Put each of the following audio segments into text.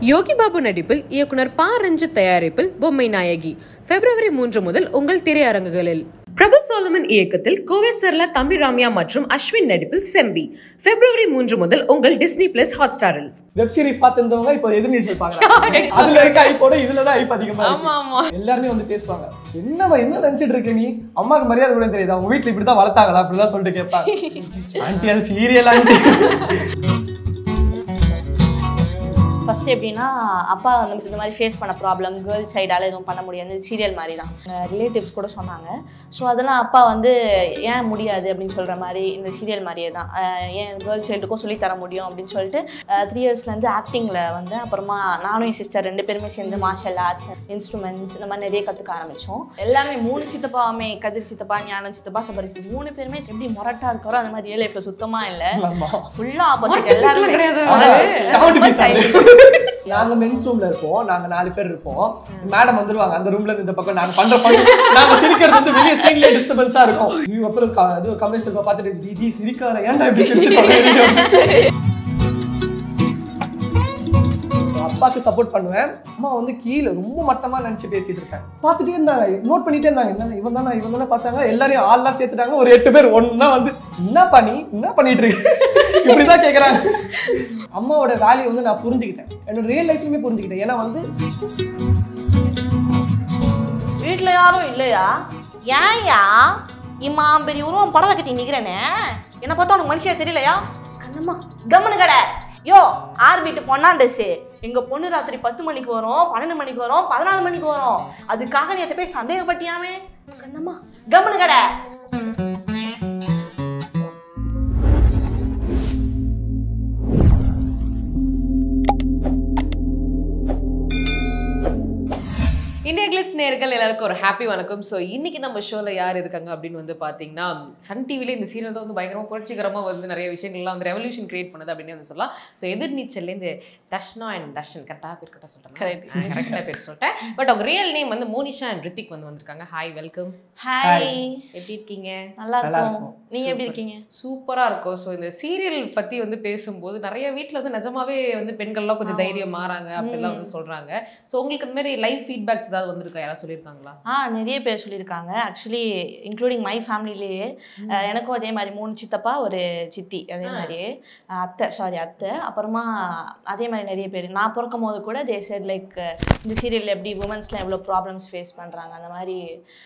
யோகி பாபு நடிப்பில் இயக்குனர் ப ரஞ்சித் தயாரிப்பில் பொம்மை நாயகி பிப்ரவரி மூன்று முதல் உங்கள் திரையரங்குகளில் பிரபு சோலமன் இயக்கத்தில் கோவை சர்லா தம்பி ராமியா மற்றும் அஸ்வின் நடிப்பில் செம்பி பிப்ரவரி மூன்று முதல் உங்கள் டிஸ்னி பிளஸ் ஹாட்ஸ்டாரில் வெப் சீரிஸ் பார்த்திருந்தவங்க இப்போ எதிர்நீச்சல் பாக்குறாங்க அதுல இருக்க ஐப்போட இதுல தான் ஐப் அதிகமா இருக்கு. ஆமா எல்லாருமே வந்து பேசுவாங்க என்னவா என்ன நினைச்சிட்டு இருக்க நீ அம்மாக்கு மரியாதை கூட தெரியுதா உங்க வீட்ல இப்படிதான் வளர்த்தாங்களா அப்படிலாம் சொல்லிட்டு கேட்பாங்க ஆண்டி அது சீரியல் ஆண்டி ஃபர்ஸ்ட் எப்படின்னா அப்பா வந்து இந்த மாதிரி ஃபேஸ் பண்ண ப்ராப்ளம் கேர்ள் சைடால எதுவும் பண்ண முடியாது சீரியல் மாதிரி தான் ரிலேட்டிவ்ஸ் கூட சொன்னாங்க ஸோ அதெல்லாம் அப்பா வந்து ஏன் முடியாது அப்படின்னு சொல்கிற மாதிரி இந்த சீரியல் மாதிரியே தான் அஹ் ஏன் கேர்ள் சைல்டுக்கும் சொல்லி தர முடியும் அப்படின்னு சொல்லிட்டு த்ரீ இயர்ஸ்லேருந்து ஆக்டிங்கில் வந்து அப்புறமா நானும் என் சிஸ்டர் ரெண்டு பேருமே சேர்ந்து மார்ஷல் ஆர்ட்ஸ் இன்ஸ்ட்ருமெண்ட்ஸ் இந்த மாதிரி நிறைய கற்றுக்க ஆரம்பித்தோம் எல்லாமே மூணு சித்தப்பாவுமே கதிர் சித்தப்பா ஞானம் சித்தப்பா சபரி சித்தப்பா மூணு பேருமே எப்படி மொரட்டா இருக்கிறோம் அந்த மாதிரி ரியல் லைஃப்பில் சுத்தமாக இல்லை ஆமா ஃபுல்லாக ஆப்போசிட் மொரட்டு எல்லாருமே piece கிடையாது. அதான், comedy ரொம்ப piece childish. அது. நாங்க மென்ஸ் ரூம்ல இருப்போம் நாங்க நாலு பேர் இருப்போம் மேடம் வந்துருவாங்க அந்த ரூம்ல இருந்து இந்த பக்கம் நாங்க பண்ற பண்ணி நாங்க சிரிக்கிறது வந்து வெளிய சீன்ல டிஸ்டர்பன்ஸா இருக்கும் ஐயோ, அப்புறம் க- இது கமலேஷ் இருப்பா பார்த்துட்டு டிடி சிரிக்கார ஏன்டா இப்படி சிரிச்சு அப்பாக்கு சப்போர்ட் பண்ணுவேன் அம்மா வந்து கீழே ரொம்ப மட்டமா நினைச்சு பேசிட்டு இருக்கேன் பார்த்துட்டே இருந்தாங்க நோட் பண்ணிட்டே இருந்தாங்க என்ன இவன் தானே இவன் தானே பார்த்தாங்க எல்லாரையும் ஆள்லாம் சேர்த்துட்டாங்க ஒரு எட்டு பேர் ஒண்ணா வந்து என்ன பண்ணி என்ன பண்ணிட்டு இருக்கு இப்படிதான் கேக்குறாங்க அம்மாவோட வேல்யூ வந்து நான் புரிஞ்சுக்கிட்டேன் என்னோட ரியல் லைஃப்லயுமே புரிஞ்சுக்கிட்டேன் ஏன்னா வந்து வீட்ல யாரும் இல்லையா ஏன்யா இம்மா பெரிய உருவம் படம் கட்டி நிக்கிறேனே என்ன பார்த்தா உனக்கு மனுஷியா தெரியலையா கண்ணம்மா கம்முனு கடை யோ ஆர் வீட்டு பொண்ணாண்டஸு எங்க பொண்ணு ராத்திரி பத்து மணிக்கு வரும் பன்னெண்டு மணிக்கு வரும் பதினாலு மணிக்கு வரும் அதுக்காக நீ எத்த போய் சந்தேகப்பட்டியாமே கண்ணம்மா கம்முனு கடை இந்தியா கிளிட்ஸ் நேர்கள் எல்லாருக்கும் ஒரு ஹாப்பி வணக்கம் ஸோ இன்னைக்கு நம்ம ஷோல யார் இருக்காங்க அப்படின்னு வந்து பார்த்தீங்கன்னா சன் டிவில இந்த சீரியல் தான் வந்து பயங்கரமா புரட்சிகரமாக வந்து நிறைய விஷயங்கள்லாம் வந்து ரெவல்யூஷன் கிரியேட் பண்ணுது அப்படின்னு வந்து சொல்லலாம் ஸோ எதிர்நீச்சல்லேருந்து தர்ஷனா அண்ட் தர்ஷன் கரெக்டாக பேர் கரெக்டாக சொல்கிறேன் Correct. கரெக்டாக பேர் சொல்லிட்டேன் பட் அவங்க ரியல் நேம் வந்து மோனிஷா அண்ட் ரித்திக் வந்து வந்திருக்காங்க ஹாய் வெல்கம் ஹாய் எப்படி இருக்கீங்க நல்லா நல்லா இருக்கும் இருக்கும். நீங்க எப்படி இருக்கீங்க சூப்பரா இருக்கும் ஸோ இந்த சீரியல் பத்தி வந்து பேசும்போது நிறைய வீட்ல வந்து நிஜமாவே வந்து பெண்கள்லாம் கொஞ்சம் ஆமா. தைரியம் மாறாங்க அப்படிலாம் வந்து சொல்றாங்க ஸோ உங்களுக்கு இந்த மாதிரி லைவ் ஃபீட்பேக்ஸ் ஏதாவது வந்திருக்கா யாராவது சொல்லியிருக்காங்களா ஆ நிறைய பேர் சொல்லியிருக்காங்க ஆக்சுவலி இன்க்ளூடிங் மை ஃபேமிலிலேயே எனக்கும் அதே மாதிரி மூணு சித்தப்பா ஒரு சித்தி அதே ஆ. மாதிரி அஹ், அத்தை சாரி அத்தை அப்புறமா அதே மாதிரி நிறைய பேர் நான் பிறக்கும் போது கூட தே சைட் லைக் இந்த சீரியலில் எப்படி உமன்ஸ்லாம் எவ்வளோ ப்ராப்ளம்ஸ் ஃபேஸ் பண்ணுறாங்க அந்த மாதிரி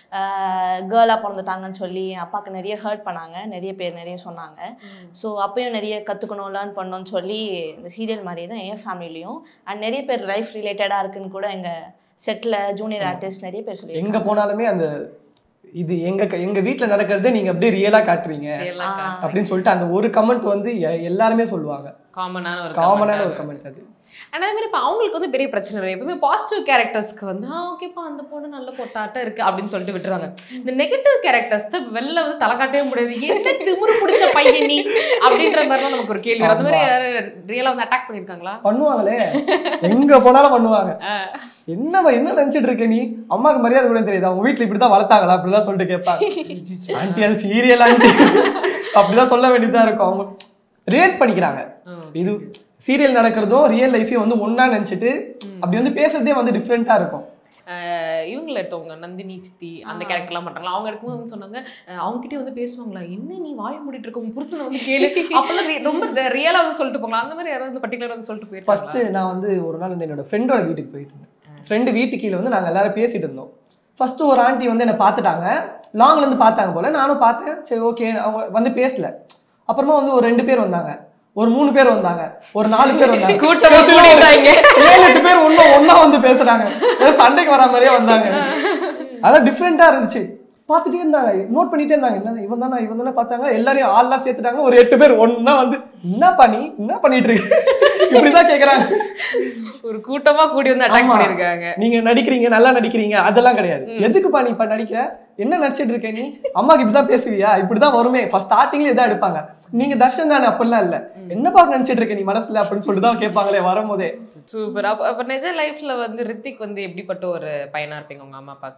கேர்ளாக பிறந்துட்டாங்கன்னு சொல்லி என் அப்பாவுக்கு நிறைய ஹர்ட் பண்ணாங்க நிறைய பேர் நிறைய சொன்னாங்க ஸோ அப்பயும் நிறைய கற்றுக்கணும் லேர்ன் பண்ணணும்னு சொல்லி இந்த சீரியல் மாதிரியே தான் என் ஃபேமிலிலையும் அண்ட் நிறைய பேர் லைஃப் ரிலேட்டடாக இருக்குன்னு கூட எங்கள் செட்டில் ஜூனியர் ஆர்டிஸ்ட் நிறைய பேர் சொல்லி எங்க போனாலுமே அந்த இது எங்க க- எங்க வீட்ல நடக்கிறதே நீங்க அப்படியே ரியலா காட்டுறீங்க அப்படின்னு சொல்லிட்டு அந்த ஒரு கமெண்ட் வந்து எ- எல்லாருமே சொல்லுவாங்க காமனான ஒரு காமனான ஒரு கமெண்ட் அது அண்ட் அதே மாதிரி இப்போ அவங்களுக்கு வந்து பெரிய பிரச்சனை இல்லை எப்பவுமே பாசிட்டிவ் கேரக்டர்ஸ்க்கு வந்து ஆ ஓகேப்பா அந்த பொண்ணு நல்ல பொட்டாட்டம் இருக்கு அப்படின்னு சொல்லிட்டு விட்டுருவாங்க இந்த நெகட்டிவ் கேரக்டர்ஸ் தான் வெளில வந்து தலை காட்டவே முடியாது என்ன திமிரு பிடிச்ச பையன் நீ அப்படின்ற மாதிரிலாம் நமக்கு ஒரு கேள்வி வரும். அந்த மாதிரி யாரும் ரியலா வந்து அட்டாக் பண்ணியிருக்காங்களா பண்ணுவாங்களே எங்க போனாலும் பண்ணுவாங்க என்னவா என்ன நினைச்சிட்டு இருக்க நீ அம்மாக்கு மரியாதை கூட தெரியுதா உங்க வீட்ல இப்படிதான் வளர்த்தாங்களா அப்படிலாம் சொல்லிட்டு கேட்பாங்க ஆண்டி அது சீரியல் ஆண்டி அப்படிதான் சொல்ல வேண்டியதா இருக்கும் அவங்க ரிலேட் பண்ணிக்கிறாங்க ம். இது சீரியல் நடக்கிறதும் ரியல் லைஃபையும் வந்து ஒண்ணா நினைச்சிட்டு அப்படி வந்து பேசுறதே வந்து டிஃப்ரெண்டா இருக்கும் அஹ் இவங்கள எடுத்தவங்க நந்தினி சித்தி அந்த கேரக்டர்லாம் பண்றாங்களா அவங்க எடுக்கும்போது வந்து சொன்னாங்க அஹ் அவங்க கிட்டே வந்து பேசுவாங்களா என்ன நீ வாய மூடிட்டு இருக்க உன் புருஷனை வந்து கேளு அப்பெல்லாம் re- ரொம்ப ரியலா வந்து சொல்லிட்டு போங்களா அந்த மாதிரி யாராவது பர்டிகுலர் வந்து சொல்லிட்டு ஃபர்ஸ்ட் போயிருக்காங்க நான் வந்து ஒரு நாள் வந்து என்னோட ஃப்ரெண்டோட வீட்டுக்கு போயிட்டு இருந்தேன் ஃப்ரெண்டு வீட்டு கீழே வந்து நாங்க எல்லாரும் பேசிட்டு இருந்தோம் ஃபர்ஸ்ட் ஒரு ஆண்டி வந்து என்னை பார்த்துட்டாங்க லாங்ல இருந்து பார்த்தாங்க போல நானும் பார்த்தேன் சரி ஓகே அவங்க வந்து பேசல அப்புறமா வந்து ஒரு ரெண்டு பேர் வந்தாங்க ஒரு மூணு பேர் வந்தாங்க ஒரு நாலு பேர் வந்தாங்க கூட்டமா ஒரு கூடிட்டாங்க. ஏழு எட்டு பேர் ஒன்னும் ஒண்ணா வந்து பேசுறாங்க ஏதோ சண்டைக்கு வர மாதிரியே வந்தாங்க அதான் டிஃப்ரெண்டா இருந்துச்சு பார்த்துட்டே இருந்தாங்க நோட் பண்ணிட்டே இருந்தாங்க என்ன இவன் தானே இவன் தானே பார்த்தாங்க எல்லாரையும் ஆள்லாம் சேர்த்துட்டாங்க ஒரு எட்டு பேர் ஒண்ணா வந்து என்ன பண்ணி என்ன பண்ணிட்டு இருக்கு இப்படிதான் கேக்குறாங்க ஒரு கூட்டமா கூடி வந்து அட்டாக் ஆமா. பண்ணிருக்காங்க நீங்க நடிக்கிறீங்க நல்லா நடிக்கிறீங்க அதெல்லாம் கிடையாது எதுக்குப்பா நீ இப்ப நடிக்கிற என்ன நடிச்சிட்டு இருக்க நீ அம்மாக்கு இப்படிதான் பேசுவியா இப்படிதான் வருமே ஃபர்ஸ்ட் ஸ்டார்டிங்ல இதான் எடுப்பாங்க நீங்க தர்ஷன் தானே அப்படிலாம் இல்ல என்னப்பா நினைச்சிட்டு இருக்க நீ மனசுல அப்படின்னு சொல்லிட்டு தான் கேட்பாங்களே வரும்போதே சூப்பர் அப்ப அப்ப நிஜ லைஃப்ல வந்து ரித்திக் வந்து எப்படிப்பட்ட ஒரு பையனா இருப்பீங்க உங்க அம்மா அப்பாக்கு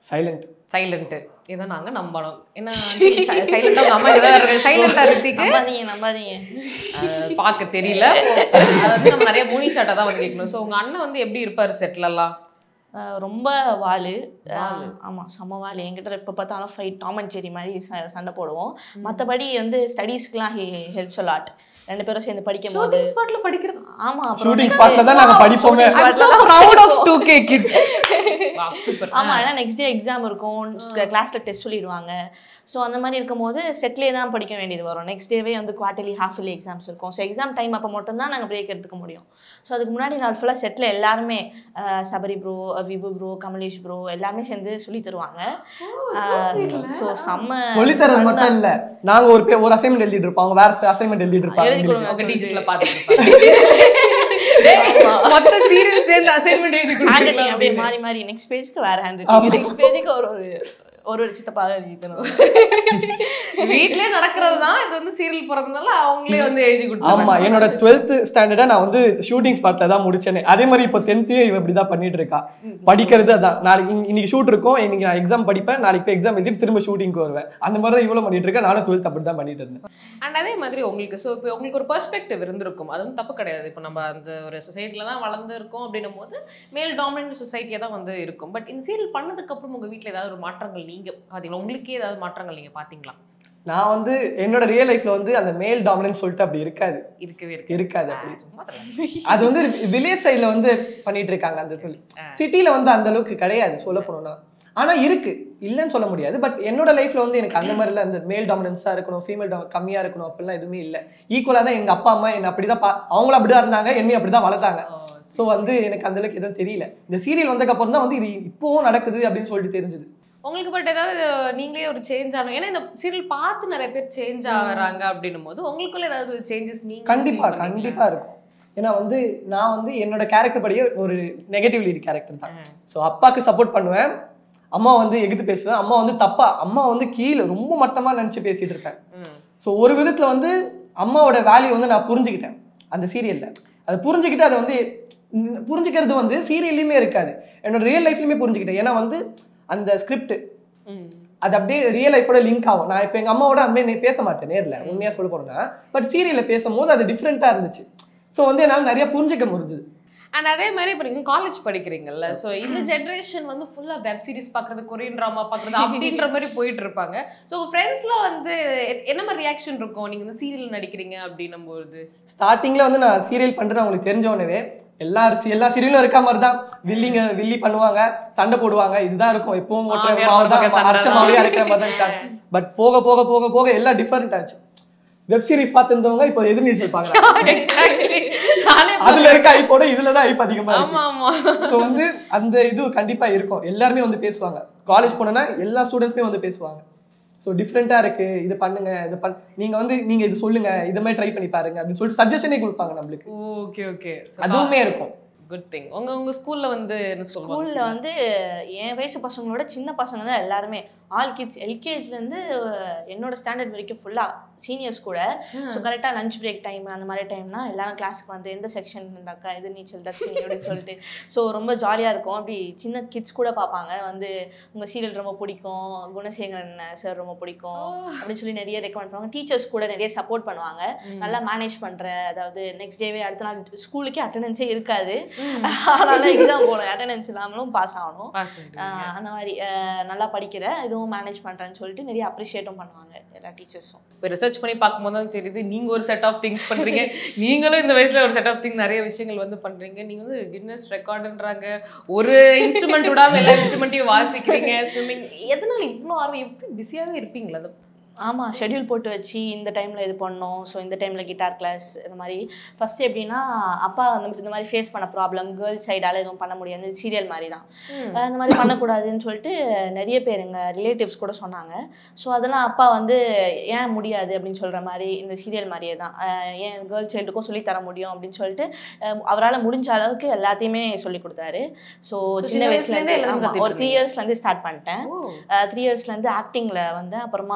சைலண்ட் சைலண்ட் இதை நாங்க நம்பணும் ஏன்னா சைலண்டா உங்க அம்மா இதான் இருக்கு சைலண்டா ரித்திக்கு நம்பாதீங்க நம்பாதீங்க அஹ், பார்க்க தெரியல அது வந்து நம்ம நிறைய முனி ஷாட்டை தான் வந்து கேட்கணும் ஸோ உங்க அண்ணன் வந்து எப்படி இருப்பாரு செட்ல எல்லாம் அஹ் ரொம்ப வாளு வாலு. அஹ் ஆமா செம்ம வாளு என்கிட்ட எப்போ பார்த்தாலும் ஃபைட் டாம் அண்ட் ஜெரி மாதிரி ச- சண்டை போடுவோம் மற்றபடி வந்து ஸ்டடீஸ்க்குலாம் ஹெல்ப்ஸ் லாட் ரெண்டு பேரும் சேர்ந்து படிக்கும் போது ஷூட்டிங் ஸ்பாட்ல படிக்கிறது ஆமா அப்புறம் ஷூட்டிங் next ஸ்பாட்ல தான் நாங்க படிப்போமே I'm so proud of 2K kids. Wow, super. ஆமா ஏன்னா நெக்ஸ்ட் டே எக்ஸாம் இருக்கும் கிளாஸ்ல டெஸ்ட் சொல்லிடுவாங்க ஸோ அந்த மாதிரி இருக்கும்போது செட்லேயே தான் படிக்க வேண்டியது வரும் நெக்ஸ்ட் டேவே வந்து குவார்டர்லி ஹாஃப் இயர்லி எக்ஸாம்ஸ் இருக்கும் ஸோ எக்ஸாம் டைம் அப்போ மட்டும்தான் நாங்கள் பிரேக் எடுத்துக்க முடியும் ஸோ அதுக்கு முன்னாடி நாள் ஃபுல்லாக செட்டில் எல்லாருமே அஹ், Sabari bro Vibhu bro Kamalesh bro எல்லாருமே சேர்ந்து சொல்லி தருவாங்க ஸோ செம்ம சொல்லி தரது மட்டும் இல்ல நாங்க ஒரு பே- ஒரு அசைன்மெண்ட் எழுதிட்டு இருப்போம் அவங்க வேற அசைன்மெண்ட் எழுதிட்டு எழுதி இருப்பாங்க கொடுங்க. உங்க டீச்சர்ஸ்ல பாத்துட்டு மொத்த சீரியல் சேர்ந்து அசைன்மெண்ட் எழுதி ஹேண்ட் ரைட்டிங் கொடுத்தீங்களா அப்படியே மாறி மாறி நெக்ஸ்ட் பேஜ்க்கு வேற ஹேண்ட் ரைட்டிங் நெக்ஸ்ட் பேஜுக்கு ஒரு ஒரு ஒரு ஒரு சித்தப்பாக எழுதி தருவோம் வீட்லயே நடக்கிறது தான் இது வந்து சீரியல் போறதுனால அவங்களே வந்து எழுதி கொடுத்தாங்க ஆமா என்னோட டுவெல்த் ஸ்டாண்டர்டா நான் வந்து ஷூட்டிங் ஸ்பாட்ல தான் முடிச்சேனே அதே மாதிரி இப்போ டென்த்தையும் இவ இப்படிதான் பண்ணிட்டு இருக்கா படிக்கிறது அதான் நாளைக்கு இன்னி- இன்னைக்கு ஷூட் இருக்கும் இன்னைக்கு நான் எக்ஸாம் படிப்பேன் நாளைக்கு போய் எக்ஸாம் எழுதிட்டு திரும்ப ஷூட்டிங்க்கு வருவேன் அந்த மாதிரி தான் இவ்வளவு பண்ணிட்டு இருக்கேன் நானும் டுவெல்த் அப்படி தான் பண்ணிட்டு இருந்தேன் அண்ட் அதே மாதிரி உங்களுக்கு ஸோ இப்போ உங்களுக்கு ஒரு பெர்ஸ்பெக்டிவ் இருந்திருக்கும் அது வந்து தப்பு கிடையாது இப்போ நம்ம அந்த ஒரு சொசைட்டில தான் வளர்ந்து இருக்கோம் அப்படின்னும் போது மேல் டாமினன்ட் சொசைட்டியாக தான் வந்து இருக்கும் பட் இந்த சீரியல் பண்ணதுக்கு அப்புறம் உங்க வீட்ல ஏதாவது ஒரு மாற்றங்கள் நீங்க பாத்தீங்களா உங்களுக்கே ஏதாவது மாற்றங்கள் நீங்க பாத்தீங்களா நான் வந்து என்னோட ரியல் லைஃப்ல வந்து அந்த மேல் டாமினன்ஸ் சொல்லிட்டு அப்படி இருக்காது இருக்கவே இருக்கு இருக்காது அப்படி சும்மா தெரியல. அது வந்து வில்லேஜ் சைடுல வந்து பண்ணிட்டு இருக்காங்க அந்த சொல்லி சிட்டில வந்து அந்த அளவுக்கு கிடையாது சொல்ல போனோம்னா ஆனா இருக்கு இல்லைன்னு சொல்ல முடியாது பட் என்னோட லைஃப்ல வந்து எனக்கு அந்த மாதிரிலாம் அந்த மேல் டாமினன்ஸா இருக்கணும் ஃபீமேல் கம்மியா இருக்கணும் அப்படிலாம் எதுவுமே இல்லை ஈக்குவலா தான் எங்க அப்பா அம்மா என்ன அப்படிதான் பா- அவங்களும் அப்படிதான் இருந்தாங்க என்னையும் அப்படிதான் வளர்த்தாங்க ஓ, ஸோ வந்து எனக்கு அந்த அளவுக்கு எதுவும் தெரியல இந்த சீரியல் வந்ததுக்கு அப்புறம் தான் வந்து இது இப்போவும் நடக்குது அப்படின்னு சொல்லிட்டு தெரிஞ்சது உங்களுக்கு பட் ஏதாவது நீங்களே ஒரு சேஞ்ச் ஆகணும் ஏன்னா இந்த சீரியல் பார்த்து நிறைய பேர் சேஞ்ச் ஆகுறாங்க அப்படின்னும் போது உங்களுக்குள்ள ஏதாவது சேஞ்சஸ் நீங்க கண்டிப்பா feel பண்ணீங்களா? கண்டிப்பா இருக்கும் ஏன்னா வந்து நான் வந்து என்னோட கேரக்டர் படியே ஒரு நெகட்டிவ் லீட் கேரக்டர் தான் ஆ. ஸோ அப்பாவுக்கு சப்போர்ட் பண்ணுவேன் அம்மா வந்து எகுத்து பேசுவேன் அம்மா வந்து தப்பா அம்மா வந்து கீழே ரொம்ப மட்டமா நினைச்சு பேசிட்டு இருப்பேன் ம். ஸோ ஒரு விதத்துல வந்து அம்மாவோட வேல்யூ வந்து நான் புரிஞ்சுக்கிட்டேன் அந்த சீரியல்ல அதை புரிஞ்சுக்கிட்டு அதை வந்து ம், புரிஞ்சுக்கிறது வந்து சீரியல்லையுமே இருக்காது என்னோட ரியல் லைஃப்லையுமே புரிஞ்சுக்கிட்டேன் ஏன்னா வந்து அந்த ஸ்கிரிப்ட் ம். அது அப்படியே ரியல் லைஃபோட லிங்க் ஆகும் நான் இப்போ எங்கள் அம்மாவோட அந்த மாதிரி பேச மாட்டேன் நேரில் உண்மையாக சொல்ல போனோம்னா பட் சீரியலில் பேசும்போது அது டிஃப்ரெண்ட்டாக இருந்துச்சு ஸோ வந்து என்னால் நிறைய புரிஞ்சுக்க முடிஞ்சுது அண்ட் அதே மாதிரி இப்போ நீங்கள் காலேஜ் படிக்கிறீங்கல்ல ஸோ இந்த ஜென்ரேஷன் வந்து ஃபுல்லாக வெப் சீரிஸ் பார்க்குறது கொரியன் ட்ராமா பார்க்குறது அப்படின்ற மாதிரி போயிட்டு இருப்பாங்க ஸோ ஃப்ரெண்ட்ஸ்லாம் வந்து எ- என்ன மாதிரி ரியாக்ஷன் இருக்கும் நீங்கள் இந்த சீரியல் நடிக்கிறீங்க அப்படின்னும் போது ஸ்டார்டிங்கில் வந்து நான் சீரியல் பண்ணுறேன்னு அவங்களுக்கு தெரிஞ்ச உடனே எல்லா எல்லா சீரியலும் இருக்க மாதிரி தான் வில்லிங்க வில்லி பண்ணுவாங்க சண்டை போடுவாங்க இதுதான் இருக்கும் எப்பவும் ஓட்டுற மாமியார் மாவு தான் மருமக சண்டை அரைச்ச தான். மாவே அரைக்கிற மாதிரி தான் பட் போக போக போக போக எல்லாம் டிஃப்ரெண்ட் ஆச்சு வெப் சீரிஸ் பார்த்துருந்தவங்க இப்போ எதிர்நீச்சல் பார்க்குறாங்க Exactly. நானே அதுல இருக்க ஐப்போட இதுல தான் ஐப் அதிகமா இருக்கு ஆமா ஆமா ஸோ வந்து அந்த இது கண்டிப்பா இருக்கும் எல்லாருமே வந்து பேசுவாங்க காலேஜ் போனோன்னா எல்லா ஸ்டூடெண்ட்ஸுமே வந்து பேசுவாங்க ஸோ டிஃப்ரெண்டா இருக்கு இது பண்ணுங்க இது பண் நீங்க வந்து நீங்க இது சொல்லுங்க இதை மாதிரி ட்ரை பண்ணி பாருங்க அப்படின்னு சொல்லிட்டு சஜஷனே கொடுப்பாங்க நம்மளுக்கு ஓகே ஓகே அதுவுமே இருக்கும் குட் திங் உங்க உங்க ஸ்கூல்ல வந்து என்ன ஸ்கூல்ல சொல்லுவாங்க வந்து என் வயசு பசங்களோட சின்ன பசங்க தான் எல்லாருமே ஆல் கிட்ஸ் எல்கேஜிலேருந்து என்னோட ஸ்டாண்டர்ட் வரைக்கும் ஃபுல்லாக சீனியர்ஸ் கூட ஸோ கரெக்டாக லஞ்ச் பிரேக் டைம் அந்த மாதிரி டைம்னா எல்லாரும் கிளாஸுக்கு வந்து எந்த செக்ஷன் இருந்தாக்கா எது நீச்சல் தர்ஷினி அப்படின்னு சொல்லிட்டு ஸோ ரொம்ப ஜாலியாக இருக்கும் அப்படி சின்ன கிட்ஸ் கூட பார்ப்பாங்க வந்து உங்கள் சீரியல் ரொம்ப பிடிக்கும் குணசேகரன் சார் ரொம்ப பிடிக்கும் அப்படின்னு சொல்லி நிறைய ரெக்கமெண்ட் பண்ணுவாங்க டீச்சர்ஸ் கூட நிறைய சப்போர்ட் பண்ணுவாங்க நல்லா மேனேஜ் பண்ணுற அதாவது நெக்ஸ்ட் டேவே அடுத்த நாள் ஸ்கூலுக்கே அட்டண்டன்ஸே இருக்காது அதனால எக்ஸாம் போகணும் அட்டண்டன்ஸ் இல்லாமலும் பாஸ் ஆகணும் ஆஹ் அந்த மாதிரி ஆஹ் நல்லா படிக்கிற இதுவும் மேனேஜ் பண்ணுறேன்னு சொல்லிட்டு நிறைய அப்ரிஷியேட்டும் பண்ணுவாங்க எல்லா டீச்சர்ஸும் இப்போ ரிசர்ச் பண்ணி பார்க்கும்போது தான் தெரியுது நீங்க ஒரு செட் ஆஃப் திங்ஸ் பண்றீங்க நீங்களும் இந்த வயசுல ஒரு செட் ஆஃப் திங் நிறைய விஷயங்கள் வந்து பண்றீங்க நீங்க வந்து கின்னஸ் ரெக்கார்டுன்றாங்க ஒரு இன்ஸ்ட்ருமெண்ட் விடாம எல்லா இன்ஸ்ட்ருமெண்ட்டையும் வாசிக்கிறீங்க ஸ்விம்மிங் எதனால இவ்வளோ ஆர்வம் எப்படி பிஸியாவே இருப்பீங்களா அது ஆமாம் ஷெட்யூல் போட்டு வச்சு இந்த டைமில் இது பண்ணணும் ஸோ இந்த டைமில் கிட்டார் கிளாஸ் இந்த மாதிரி ஃபஸ்ட்டு எப்படின்னா அப்பா வந்து இந்த மாதிரி ஃபேஸ் பண்ண ப்ராப்ளம் கேர்ள்ஸ் சைடால் எதுவும் பண்ண முடியாது சீரியல் மாதிரி தான் அஹ் இந்த மாதிரி பண்ணக்கூடாதுன்னு சொல்லிட்டு நிறைய பேர் எங்கள் ரிலேட்டிவ்ஸ் கூட சொன்னாங்க ஸோ அதெல்லாம் அப்பா வந்து ஏன் முடியாது அப்படின்னு சொல்கிற மாதிரி இந்த சீரியல் மாதிரியே தான் அஹ் ஏன் கேர்ள் சைல்டுக்கும் சொல்லி தர முடியும் அப்படின்னு சொல்லிட்டு அவரால் முடிஞ்ச அளவுக்கு எல்லாத்தையுமே சொல்லி கொடுத்தாரு ஸோ So, சின்ன சின்ன வயசுலேருந்தே வயசுலேருந்தே எல்லாமே ஆமாம் ஒரு த்ரீ கத்துக்கிட்டு இயர்ஸ்லேருந்து ஸ்டார்ட் பண்ணிட்டேன் ஓ த்ரீ இயர்ஸ்லேருந்து ஆக்டிங்கில் வந்தேன் அப்புறமா நானும்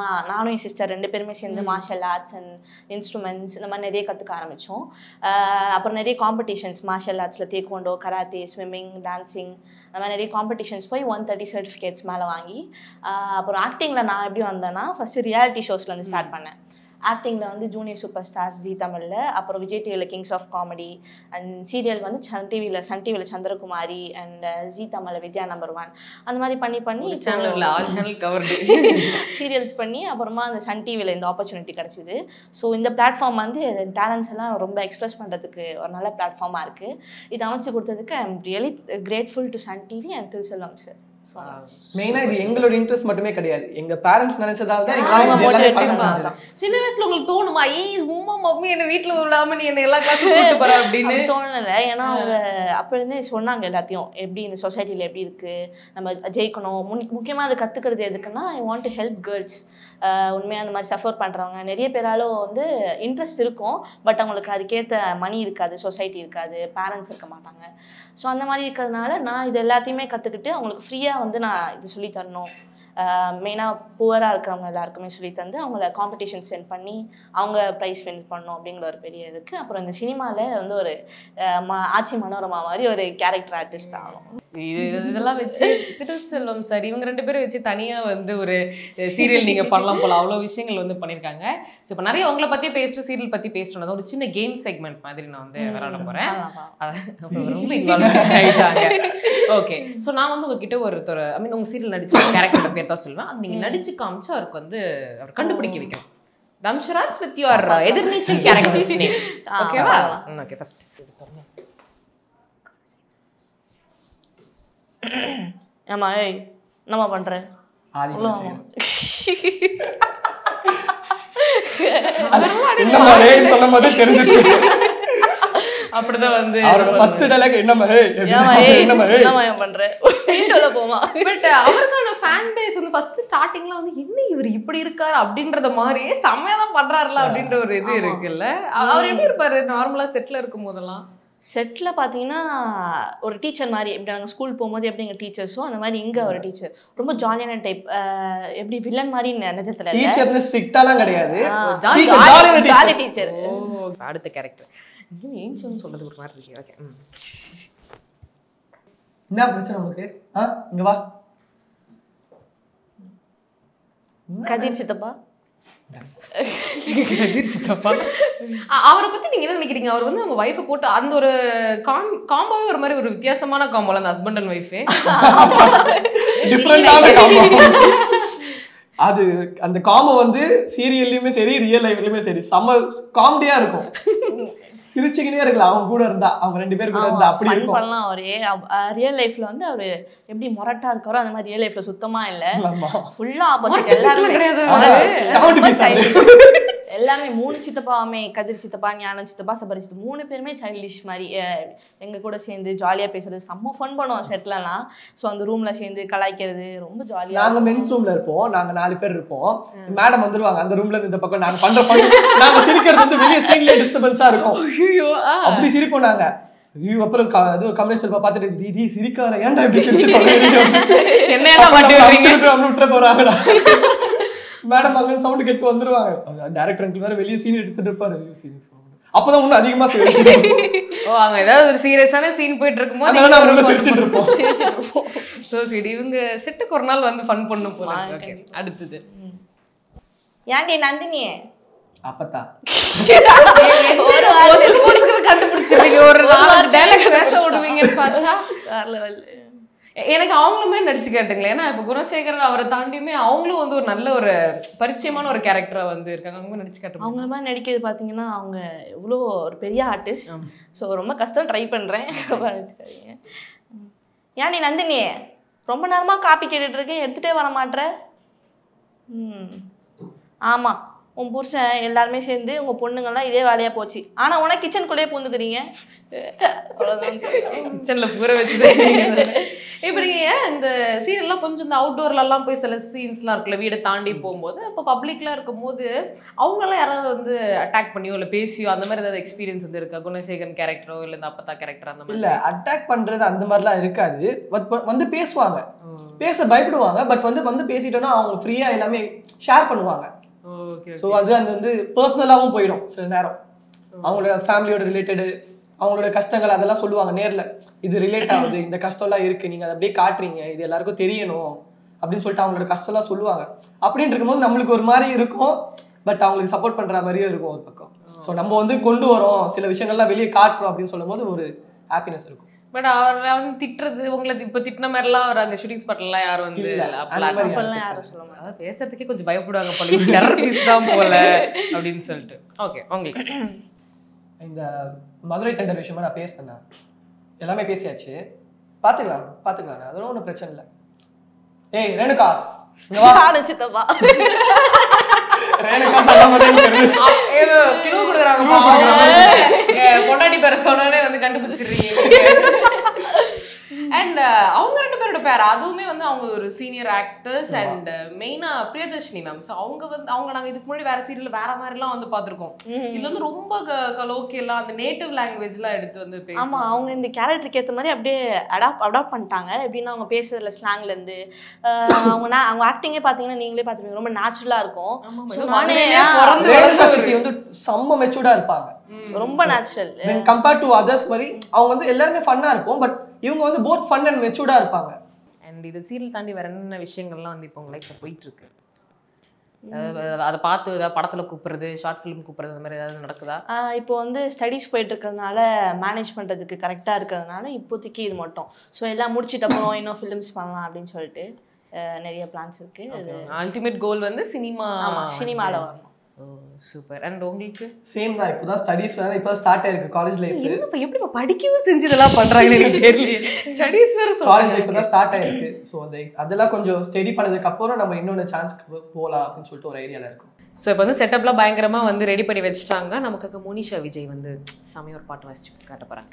நானும் என் சிஸ்டர் ரெண்டு பேருமே சேர்ந்து ம். மார்ஷல் ஆர்ட்ஸ் அண்ட் இன்ஸ்ட்ருமெண்ட்ஸ் இந்த மாதிரி நிறைய கற்றுக்க ஆரம்பித்தோம் அப்புறம் நிறைய காம்படிஷன்ஸ் மார்ஷல் ஆர்ட்ஸில் தேக்வாண்டோ கராத்தே ஸ்விம்மிங் டான்சிங் அந்த மாதிரி நிறைய காம்படிஷன்ஸ் போய் ஒன் தேர்ட்டி சர்டிஃபிகேட்ஸ் மேலே வாங்கி ஆஹ் அப்புறம் ஆக்டிங்கில் நான் எப்படி வந்தேன்னா ஃபஸ்ட்டு ரியாலிட்டி ஷோஸ்லேருந்து ஸ்டார்ட் பண்ணேன் ஆக்டிங்கில் வந்து ஜூனியர் சூப்பர் ஸ்டார்ஸ் ஜி தமிழில் அப்புறம் விஜய் டிவியில் kings of comedy and serial வந்து சன் டிவியில் சன் டிவியில் சந்திரகுமாரி அண்ட் ஜி தமிழில் வித்யா நம்பர் ஒன் அந்த மாதிரி பண்ணி பண்ணி சேனல் இல்ல ஆல் சேனல் கவர்டு சீரியல்ஸ் பண்ணி அப்புறமா அந்த சன் டிவியில் இந்த ஆப்பர்ச்சுனிட்டி கிடச்சிது ஸோ இந்த பிளாட்ஃபார்ம் வந்து டேலண்ட்ஸ் எல்லாம் ரொம்ப எக்ஸ்பிரஸ் பண்ணுறதுக்கு ஒரு நல்ல பிளாட்ஃபார்மாக இருக்குது இது அமைச்சு கொடுத்ததுக்கு I am really grateful to Sun TV and Thiruselvam sir so மெயினா இது எங்களோட இன்ட்ரெஸ்ட் மட்டுமே கிடையாது எங்க பேரண்ட்ஸ் நினைச்சதால தான் அவங்க எங்களால இது எல்லாமே motivate பண்ண பண்ணி முடிஞ்சது. சின்ன வயசுல உங்களுக்கு தோணுமா ஏய் சும்மா மம்மி என்ன வீட்ல விடாம நீ என்ன எல்லா கிளாஸும் கூட்டு போற அப்படின்னு அப்படி தோணலை ஏன்னா அவங்க அப்போ இருந்தே சொன்னாங்க எல்லாத்தையும் எப்படி இந்த சொசைட்டியில் எப்படி இருக்குது நம்ம ஜெயிக்கணும் முன் முக்கியமாக அது கற்றுக்கிறது எதுக்குன்னா I want to help girls உண்மையாக அந்த மாதிரி சஃபர் பண்ணுறவங்க நிறைய பேராலும் வந்து இன்ட்ரெஸ்ட் இருக்கும் பட் அவங்களுக்கு அதுக்கேற்ற மணி இருக்காது சொசைட்டி இருக்காது பேரண்ட்ஸ் இருக்க மாட்டாங்க ஸோ அந்த மாதிரி இருக்கிறதுனால நான் இது எல்லாத்தையுமே கற்றுக்கிட்டு அவங்களுக்கு ஃப்ரீயாக வந்து நான் இது சொல்லி தரணும் மெயினாக புவராக இருக்கிறவங்க எல்லாருக்குமே சொல்லி தந்து அவங்கள காம்படிஷன் சென்ட் பண்ணி அவங்க ப்ரைஸ் வின் பண்ணணும் அப்படிங்கிற ஒரு பெரிய இதுக்கு அப்புறம் இந்த சினிமாவில் வந்து ஒரு அஹ், ம- ஆச்சி மனோரமா மாதிரி ஒரு கேரக்டர் ஆர்டிஸ்ட் ஆகணும் இது- இதெல்லாம் வச்சு திருச்செல்வம் சார் இவங்க ரெண்டு பேரும் வச்சு தனியா வந்து ஒரு சீரியல் நீங்க பண்ணலாம் போல அவ்வளோ விஷயங்கள் வந்து பண்ணியிருக்காங்க ஸோ இப்போ நிறைய உங்களை பத்தி பேசிட்டு சீரியல் பத்தி பேசிட்டு ஒரு சின்ன கேம் செக்மெண்ட் மாதிரி நான் வந்து விளையாட போறேன் அதான் ரொம்ப இன்வால்வ் ஆயிட்டாங்க ஓகே ஸோ நான் வந்து உங்ககிட்ட ஒருத்தர் ஐ மீன் உங்க சீரியல் நடிச்ச கேரக்டர் பேர் தான் சொல்லுவேன் அது நீங்க நடிச்சு காமிச்சு அவருக்கு வந்து அவர் கண்டுபிடிக்க வைக்கணும் தம்ஷராஜ் with your Ethirneechal characters name ஆ, ஓகேவா பார்க்கலாம். ஓகே ஃபர்ஸ்ட் ஏமா ஏய் என்னம்மா பண்ற ஆதி உள்ள சரி. அதெல்லாம் என்னம்மா ஹேன்னு சொன்ன மாதிரி தெரிஞ்சிச்சு அப்படிதான் வந்து அவரோட ஃபர்ஸ்ட் டைலாக் என்னம்மா ஹே ஏமா ஏய் என்னம்மா ஹே என்னம்மா ஏன் பண்ற வீட்டுல போமா பட் அவருக்கான ஃபேன் பேஸ் வந்து ஃபர்ஸ்ட் ஸ்டார்டிங்ல வந்து என்ன இவர் இப்படி இருக்காரு அப்படின்றத மாதிரியே செம்மையா தான் பண்றாருல அப்படின்ற ஒரு இது ஆமா. இருக்குல்ல அவ- அவர் எப்படி இருப்பாரு நார்மலா செட்ல இருக்கும் போதெல்லாம் செட்டில் பார்த்தீங்கன்னா ஒரு டீச்சர் மாதிரி எப்படி நாங்கள் ஸ்கூல் போகும்போது எப்படி எங்கள் டீச்சர்ஸோ அந்த மாதிரி இங்கே ஒரு டீச்சர் ரொம்ப ஜாலியான டைப் எப்படி வில்லன் மாதிரி நெ- நிஜத்துல இல்லை டீச்சர்னு ஸ்ட்ரிக்டாலாம் கிடையாது ஜாலி- Teacher, ஜாலியான teacher. ஜாலி டீச்சர் ஓ அடுத்த கேரக்டர் இன்னும் ஏஞ்சோன்னு சொல்றது ஒரு மாதிரி இருக்கு ஓகே என்ன பிரச்சனை உனக்கு ஆ இங்க வா கதிர் சித்தப்பா அவரை பத்தி நீங்க என்ன நினைக்கிறீங்க அவர் வந்து அவங்க ஒய்ஃபை போட்டு அந்த ஒரு காம் காம்போவே ஒரு மாதிரி ஒரு வித்தியாசமான காம்போல அந்த ஹஸ்பண்ட் அண்ட் ஒய்ஃபே டிஃப்ரெண்டான காம்போ அது அந்த காம்போ வந்து சீரியல்லையுமே சரி ரியல் லைஃப்லயுமே சரி செம்ம காமெடியா இருக்கும் சிரிச்சுக்கினே இருக்கலாம் அவங்க கூட இருந்தா அவங்க ரெண்டு பேர் கூட இருந்தா அப்படி ஃபன் இருக்கும் பண்ணலாம் அவரே ரியல் லைஃப்ல வந்து அவரு எப்படி மொரட்டா இருக்காரோ அந்த மாதிரி ரியல் லைஃப்ல சுத்தமா இல்ல ஆமா ஃபுல்லா ஆப்போசிட் மொரட்டு எல்லாருமே கிடையாது அவரு. எல்லாருமே Comedy ரொம்ப piece childish. எல்லாருமே மூணு சித்தப்பாவுமே கதிர் சித்தப்பா ஞானம் சித்தப்பா சபரி சித்தப்பா மூணு பேருமே சைல்டிஷ் மாதிரி அஹ், எங்க கூட சேர்ந்து ஜாலியா பேசுறது செம்ம ஃபன் பண்ணுவோம் செட்லலாம் ஸோ அந்த ரூம்ல சேர்ந்து கலாய்க்கிறது ரொம்ப ஜாலியா நாங்க மென்ஸ் ரூம்ல இருப்போம் நாங்க நாலு பேர் இருப்போம் மேடம் வந்துருவாங்க அந்த ரூம்ல இருந்து இந்த பக்கம் நாங்க பண்ற பண்ணி நாங்க சிரிக்கிறது வந்து வெளிய சீன்லயே டிஸ்டர்பன்ஸா இருக்கும் ஐயோ அப்படி சிரிப்போம் நாங்க ஐயோ அப்புறம் க- இது கமலேஷ் செல்வா பார்த்துட்டு டி டி சிரிக்கார ஏன்டா இப்படி சிரிச்சு தொலைறீங்க?" என்ன என்ன மாட்டி விடுறீங்க அடிச்சிட்டு அப்படின்னு விட்டுற போறாங்கடா மேடம் அங்க சவுண்ட் கேட்டு வந்துருவாங்க டைரக்டர் அங்கிள் வேற வெளிய சீன் எடுத்துட்டு இருப்பாரு ஐயோ சீரியஸ் அப்பதான் இன்னும் அதிகமா சிரிச்சிட்டு ஓ அங்க ஏதாவது ஒரு சீரியஸான சீன் போயிட்டு இருக்கும்போது அதனால இங்க நாங்க ஒரு உள்ள fun சிரிச்சிட்டு இருப்போம் சிரிச்சிட்டு இருப்போம் சோ சரி இவங்க செட்டுக்கு ஒரு நாள் வந்து ஃபன் பண்ணும் போல வாங்க, ஓகே கண்டிப்பா. அடுத்தது ஏன்டி நந்தினியே அப்பத்தா ஒரு பொசுக்கு பொசுக்கு கண்டுபிடிச்சிருக்கீங்க ஒரு நாலு டைலாக் பேச விடுவீங்கன்னு பார்த்தா வேற level. எ- எனக்கு அவங்களுமே நடிச்சு கேட்டுங்களேன் ஏன்னா இப்போ குணசேகரன் அவரை தாண்டியுமே அவங்களும் வந்து ஒரு நல்ல ஒரு பரிச்சயமான ஒரு கேரக்டரா வந்து இருக்காங்க அவங்க நடிச்சு காட்டுவாங்க அவங்கள மாதிரி நடிக்கிறது பார்த்தீங்கன்னா அவங்க இவ்வளோ ஒரு பெரிய ஆர்டிஸ்ட் ஆமா. ஸோ ரொம்ப கஷ்டம் ட்ரை பண்ணுறேன் ஏன்டி நந்தினி ரொம்ப நேரமாக காப்பி கேட்டுட்டு இருக்கேன் எடுத்துகிட்டே வர மாட்ற ம் ஆமாம் உன் புருஷன் எல்லாருமே சேர்ந்து உங்கள் பொண்ணுங்கள்லாம் இதே வேலையாக போச்சு ஆனால் உனக்கு கிச்சனுக்குள்ளேயே பூந்துக்கிறீங்க அவ்வளோதான் கிச்சன்ல பூர வச்சுட்டு இப்போ நீங்க ஏன் இந்த சீரியல்லாம் கொஞ்சம் இந்த அவுட்டோர்ல எல்லாம் போய் சில சீன்ஸ்லாம் இருக்குல்ல வீடை தாண்டி போகும்போது இப்போ பப்ளிக்லாம் இருக்கும்போது அவங்கெல்லாம் யாராவது வந்து அட்டாக் பண்ணியோ இல்லை பேசியோ அந்த மாதிரி ஏதாவது எக்ஸ்பீரியன்ஸ் வந்து இருக்கா குணசேகரன் கேரக்டரோ இல்லை இந்த அப்பத்தா கேரக்டர் அந்த மாதிரி இல்ல அட்டாக் பண்றது அந்த மாதிரிலாம் இருக்காது பட் வந்து பேசுவாங்க பேச பயப்படுவாங்க பட் வந்து வந்து பேசிட்டோம்னா அவங்க ஃப்ரீயா எல்லாமே ஷேர் பண்ணுவாங்க ஓகே ஸோ அது அது வந்து பர்சனலாகவும் போயிடும் சில நேரம் அவங்களோட ஃபேமிலியோட ரிலேட்டடு அவங்களோட கஷ்டங்கள் அதெல்லாம் சொல்லுவாங்க நேர்ல இது ரிலேட் ஆகுது இந்த கஷ்டம்லாம் இருக்கு நீங்க அதை அப்படியே காட்டுறீங்க இது எல்லாருக்கும் தெரியணும் அப்படின்னு சொல்லிட்டு அவங்களோட கஷ்டம்லாம் சொல்லுவாங்க அப்படின்னு இருக்கும்போது நம்மளுக்கு ஒரு மாதிரி இருக்கும் பட் அவங்களுக்கு சப்போர்ட் பண்ற மாதிரியும் இருக்கும் ஒரு பக்கம் ஸோ நம்ம வந்து கொண்டு வரோம் சில விஷயங்கள்லாம் வெளியே காட்டுறோம் அப்படின்னு சொல்லும்போது ஒரு ஹாப்பினஸ் இருக்கும் பட் அவரை வந்து திட்டுறது உங்களை இப்ப திட்டின மாதிரிலாம் அவர் அங்க ஷூட்டிங் ஸ்பாட்லாம் யாரும் வந்து இல்ல, அப்பெல்லாம் அந்த மாதிரி அப்பெல்லாம் யாரும் சொல்ல மாட்டாங்க அதாவது பேசுறதுக்கே கொஞ்சம் பயப்படுவாங்க போல டெரர் பீஸ் தான் போல அப்படின்னு சொல்லிட்டு ஓகே உங்களுக்கு இந்த மதுரை டெண்டர் விஷயமா நான் பேசினேன் எல்லாமே பேசியாச்சு பாத்துக்கலாம் பாத்துக்கலாம் அதெல்லாம் ஒன்றும் பிரச்சனை இல்லை ஏய் ரேணுகா இங்க வா நானும் சித்தப்பா ரேணுகா சொல்ல மாட்டேன்னு க்ளூ கொடுக்குறாங்க Clue கொடுக்குறாங்க. பொண்டாட்டி பேரை சொன்னோடனே வந்து கண்டுபிடிச்சிடுறீங்க அண்ட் அவங்க ரெண்டு பேரோட பேர் அதுவுமே வந்து அவங்க ஒரு சீனியர் ஆக்டர்ஸ் ஆமா. அண்ட் மெயினா பிரியதர்ஷினி மேம் ஸோ அவங்க வந்து அவங்க நாங்க இதுக்கு முன்னாடி வேற சீரியல் வேற மாதிரிலாம் வந்து பார்த்திருக்கோம் இது வந்து ரொம்ப கலோக்கி எல்லாம் அந்த நேட்டிவ் லாங்குவேஜ்லாம் எடுத்து வந்து ஆமா பேசுவாங்க அவங்க இந்த கேரக்டருக்கு ஏத்த மாதிரி அப்படியே அடாப்ட் அடாப்ட் பண்ணிட்டாங்க எப்படின்னா அவங்க பேசுறதுல ஸ்லாங்ல இருந்து ஆஹ் அவங்க na- அவங்க ஆக்டிங்கே பாத்தீங்கன்னா நீங்களே பார்த்துருப்பீங்க ரொம்ப நேச்சுரலா இருக்கும் ஆமா, So, ஏதோ நானே மதுரையிலே ஆ, பிறந்து ரேணுகா வளர்ந்த சிட்டி வந்து செம்ம மெச்சூர்டா இருப்பாங்க ம். ரொம்ப natural when compared to others மாதிரி அவங்க வந்து எல்லாருமே ஃபன்னா இருக்கும் பட் இவங்க வந்து போத் ஃபன் அண்ட் மெச்சூர்டா இருப்பாங்க அண்ட் இது சீரியல் தாண்டி வேற என்னென்ன விஷயங்கள்லாம் வந்து இப்போ உங்க லைஃப்ல போயிட்டு இருக்கு அதாவது அதை பார்த்து ஏதாவது படத்துல கூப்பிடுறது ஷார்ட் ஃபிலிம் கூப்பிடுறது அந்த மாதிரி ஏதாவது நடக்குதா ஆஹ் இப்போ வந்து ஸ்டடீஸ் போயிட்டு இருக்கிறதுனால மேனேஜ் பண்ணுறதுக்கு கரெக்டாக இருக்கிறதுனால இப்போதைக்கு இது மட்டும் ஸோ எல்லாம் முடிச்சிட்ட அப்புறம் இன்னும் ஃபிலிம்ஸ் பண்ணலாம் அப்படின்னு சொல்லிட்டு ஆஹ் நிறைய பிளான்ஸ் இருக்கு அது அல்டிமேட் கோல் வந்து சினிமா ஆமா சினிமாவில் வரணும் ஓ சூப்பர் அண்ட் உங்களுக்கு சேம் தான் இப்போதான் ஸ்டடீஸ் இப்போ ஸ்டார்ட் ஆயிருக்கு காலேஜ் லைஃப் என்னப்பா எப்படிப்பா படிக்கவும் செஞ்சு இதெல்லாம் பண்றாங்க எனக்கு தெரியல ஸ்டடீஸ் வேற காலேஜ் லைஃப் சொல்றாங்க தான் ஸ்டார்ட் ஆயிருக்கு ஸோ அந்த அதெல்லாம் கொஞ்சம் ஸ்டடி பண்ணதுக்கு அப்புறம் நம்ம இன்னொன்று சான்ஸ் போகலாம் அப்படின்னு சொல்லிட்டு ஒரு ஐடியால இருக்கும் ஸோ இப்போ வந்து செட்டப்லாம் பயங்கரமா வந்து ரெடி பண்ணி வச்சுட்டாங்க நமக்கு மோனிஷா விஜய் வந்து செமையா ஒரு பாட்டு வாசிச்சு காட்ட போறாங்க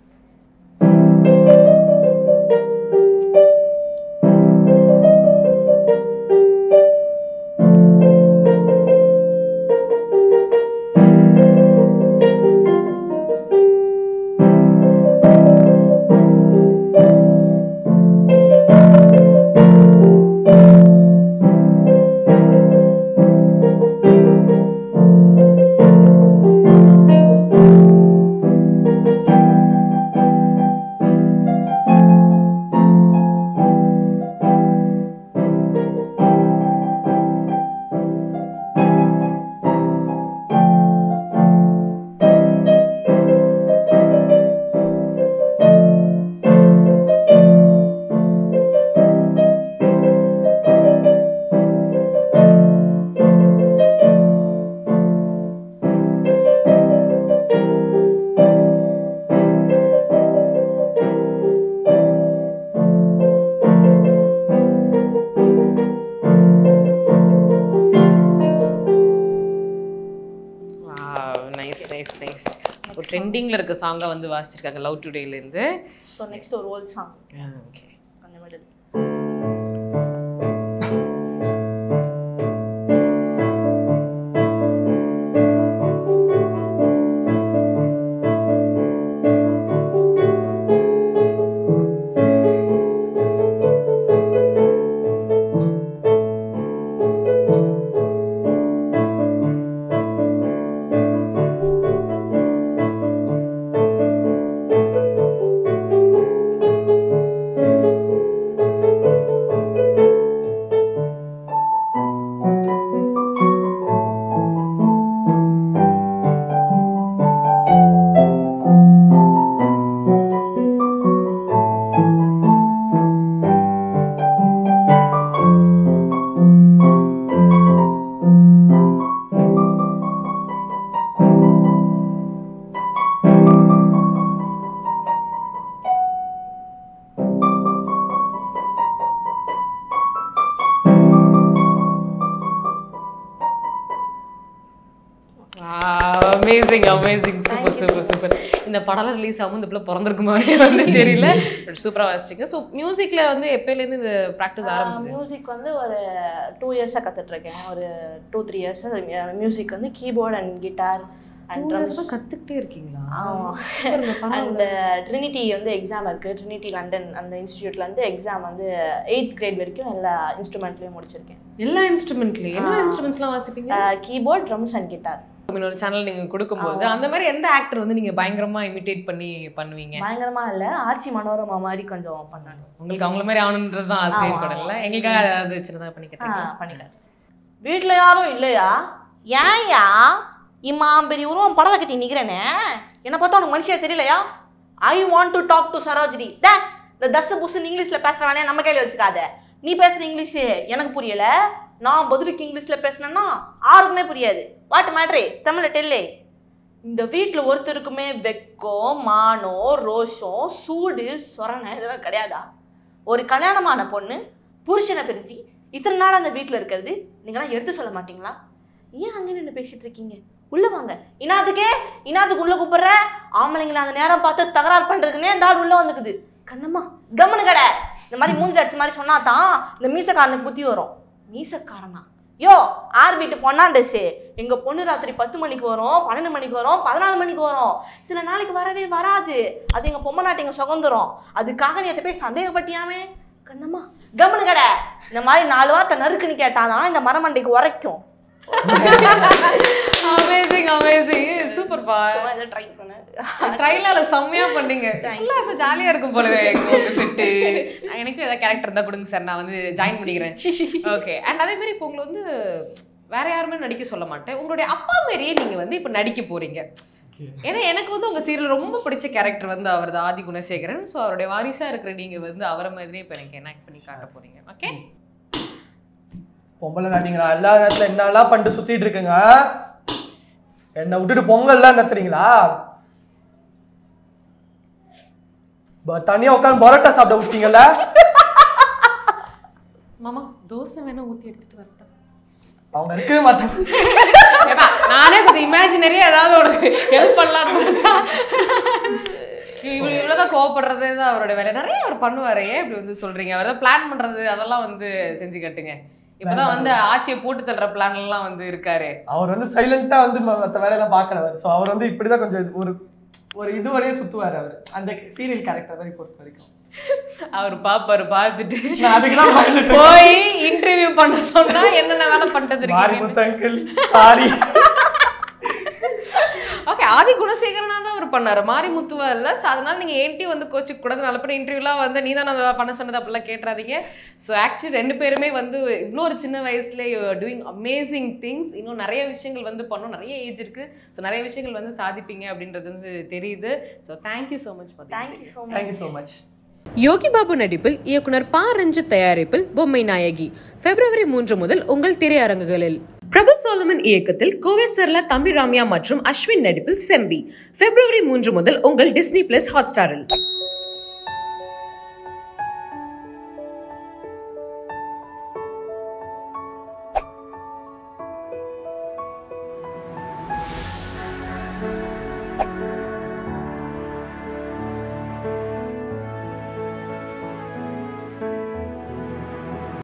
நைஸ் நைஸ் நைஸ் ஒரு ட்ரெண்டிங்ல இருக்க சாங்கா வந்து வாசிச்சிருக்காங்க லவ் டுடேல இருந்து ஸோ நெக்ஸ்ட் ஒரு ஓல்ட் சாங் ஓகே அந்த மாதிரி amazing amazing super super super இந்த படம்லாம் ரிலீஸ் ஆகும் இந்த பிள்ளை பிறந்திருக்குமா வந்து தெரியல பட் சூப்பராக வாசிச்சிங்க ஸோ மியூசிக்ல வந்து எப்பயிலேருந்து இந்த ப்ராக்டிஸ் ஆரம்பிச்சது மியூசிக் வந்து ஒரு டூ இயர்ஸாக கற்றுட்ருக்கேன் ஒரு டூ த்ரீ இயர்ஸ் மியூசிக் வந்து keyboard and guitar and drums கத்துக்கிட்டே இருக்கீங்களா ஆமாம் அண்ட் ட்ரினிட்டி வந்து எக்ஸாம் இருக்குது ட்ரினிட்டி லண்டன் அந்த இன்ஸ்டியூட்ல இருந்து எக்ஸாம் வந்து எயித் கிரேட் வரைக்கும் எல்லா இன்ஸ்ட்ருமெண்ட்லேயும் முடிச்சிருக்கேன் எல்லா இன்ஸ்ட்ருமெண்ட்லயும் என்ன இன்ஸ்ட்ருமெண்ட்ஸ்லாம் வாசிப்பீங்க கீபோர்ட் ட்ரம்ஸ் அண்ட் கிட்டார் இன்னொரு சேனல் நீங்க கொடுக்கும்போது அந்த மாதிரி எந்த ஆக்டர் வந்து நீங்க பயங்கரமா இமிட்டேட் பண்ணி பண்ணுவீங்க பயங்கரமா இல்ல ஆச்சி மனோரமா மாதிரி கொஞ்சம் பண்ணாங்க உங்களுக்கு அவங்கள மாதிரி ஆகணுன்றது தான் ஆசை ஆமா, கூட இல்ல ஆமா. எங்களுக்காக ஏதாவது சின்னதா பண்ணிக்கிறீங்க பண்ணிட்டேன் வீட்ல யாரும் இல்லையா ஏன்யா இம்மாம் பெரிய உருவம் படம் கட்டி நிக்கிறேனே என்ன பார்த்தா உனக்கு மனுஷியா தெரியலையா I want to talk to Sarojini டே இந்த தஸ் புஸ்ன்னு இங்கிலீஷ்ல பேசுற வேலையை நம்ம கையில வச்சுக்காத நீ பேசுற இங்கிலீஷ் எனக்கு புரியல நான் பதிலுக்கு இங்கிலீஷ்ல பேசினேன்னா யாருக்குமே புரியாது வாட் மேட்ரே தமிழ்ல டெல்லே இந்த வீட்டில் ஒருத்தருக்குமே வெக்கம் மானம் ரோஷம் சூடு சொரணை இதெல்லாம் கிடையாதா ஒரு கல்யாணமான பொண்ணு புருஷனை பிரிஞ்சு இத்தனை நாள் அந்த வீட்டில் இருக்கிறது நீங்களாம் எடுத்து சொல்ல மாட்டீங்களா ஏன் அங்கே நின்று பேசிட்டு இருக்கீங்க உள்ள வாங்க இனாதுக்கே இனாதுக்கு உள்ள கூப்பிடுற ஆம்பளைங்களை அந்த நேரம் பார்த்து தகராறு பண்றதுக்குன்னே இந்த ஆள் உள்ள வந்துக்குது கண்ணம்மா கம்முனு கடை இந்த மாதிரி மூஞ்சி அடிச்ச மாதிரி சொன்னா தான் இந்த மீசக்காரனுக்கு புத்தி வரும் மீசக்காரனா யோ ஆர் வீட்டு பொண்ணாண்டசு எங்க பொண்ணு ராத்திரி பத்து மணிக்கு வரும் பன்னெண்டு மணிக்கு வரும் பதினாலு மணிக்கு வரும் சில நாளைக்கு வரவே வராது அது எங்க பொம்மை நாட்டு எங்க சுதந்திரம் அதுக்காக நீ அதை போய் சந்தேகப்பட்டியாமே கண்ணம்மா கம்முனு கடை இந்த மாதிரி நாலு வார்த்தை நறுக்குன்னு கேட்டாதான் இந்த மரமண்டைக்கு உரைக்கும் அமேசிங் அமேசிங் சூப்பர் பா ட்ரை பண்ண ட்ரைலால செம்மையா பண்ணீங்க ஃபுல்லா இப்ப ஜாலியா இருக்கும் போலவே உங்க செட்டு எனக்கு ஏதாவது கேரக்டர் இருந்தா கொடுங்க சார் நான் வந்து ஜாயின் பண்ணிக்கிறேன் ஓகே அண்ட் அதே மாதிரி இப்போ உங்களை வந்து வேற யாருமே நடிக்க சொல்ல மாட்டேன் உங்களுடைய அப்பா மாதிரியே நீங்க வந்து இப்போ நடிக்க போறீங்க ஏன்னா எனக்கு வந்து உங்க சீரியல் ரொம்ப பிடிச்ச கேரக்டர் வந்து அவர் தான் ஆதி குணசேகரன் ஸோ அவருடைய வாரிசா இருக்கிற நீங்க வந்து அவரை மாதிரியே இப்போ எனக்கு என்ன பண்ணி காட்ட போறீங்க ஓகே பொம்பளை நாட்டிங்களா எல்லா நேரத்துல என்னெல்லாம் பண்ணிட்டு சுத்திட்டு இருக்குங்க என்னை விட்டுட்டு பொங்கல்லாம் நடத்துறீங்களா ப- தனியா உட்காந்து பரோட்டா சாப்பிட விட்டீங்கல்ல மாமா தோசை வேணா ஊத்தி எடுத்துட்டு வரட்டா அவங்க இருக்கவே மாட்டாங்க ஏப்பா, நானே கொஞ்சம் இமேஜினரியா ஏதாவது ஒரு ஹெல்ப் பண்ணலாம்னு பார்த்தா இவ்வளவு இவ்வளவுதான் கோவப்படுறதே தான் அவரோட வேலை நிறைய அவர் பண்ணுவாரு ஏன் இப்படி வந்து சொல்றீங்க அவர் தான் பிளான் பண்றது அதெல்லாம் வந்து செஞ்சு கட்டுங்க இப்பதான் வந்து ஆட்சியை போட்டு தள்ளுற பிளான் எல்லாம் வந்து இருக்காரு அவர் வந்து சைலண்டா வந்து ம- மத்த வேலையெல்லாம் பாக்குறவர் ஸோ அவர் வந்து இப்படிதான் கொஞ்சம் இது- ஒரு ஒரு இது வரையே சுத்துவார் அவர் அந்த சீரியல் கேரக்டர் மாதிரி பொறுத்த வரைக்கும் அவர் பாப்பாரு பார்த்துட்டு நான் அதுக்கு தான் பயந்துட்டு போய் இன்டர்வியூ பண்ண சொன்னா என்னென்ன வேலை பண்ணிட்டு மாறி இருக்கீங்க Muthu uncle sorry okay Aadhi குணசேகரனா தான் அவர் பண்ணாரு மாரிமுத்துவா இல்ல ஸோ அதனால நீங்க ஏன்டி வந்து கோச்சுக்கு கூடாது நல்ல பேர் இன்டர்வியூலாம் வந்து நீ தான் பண்ண சொன்னது அப்படிலாம் கேட்டுறாதீங்க ஸோ ஆக்சுவலி ரெண்டு பேருமே வந்து இவ்வளோ ஒரு சின்ன வயசுல டூயிங் அமேசிங் திங்ஸ் இன்னும் நிறைய விஷயங்கள் வந்து பண்ணோம் நிறைய ஏஜ் இருக்கு ஸோ நிறைய விஷயங்கள் வந்து சாதிப்பீங்க அப்படின்றது வந்து தெரியுது so thank you so much for thank you so much thank you so much Yogi Babu நடிப்பில் இயக்குனர் ப ரஞ்சித் தயாரிப்பில் பொம்மை நாயகி பிப்ரவரி மூன்று முதல் உங்கள் திரையரங்குகளில் பிரபு சோலமன் இயக்கத்தில் கோவை சர்லா தம்பி ராமியா மற்றும் அஸ்வின் நடிப்பில் செம்பி பிப்ரவரி மூன்று முதல் உங்கள் டிஸ்னி பிளஸ் ஹாட்ஸ்டாரில்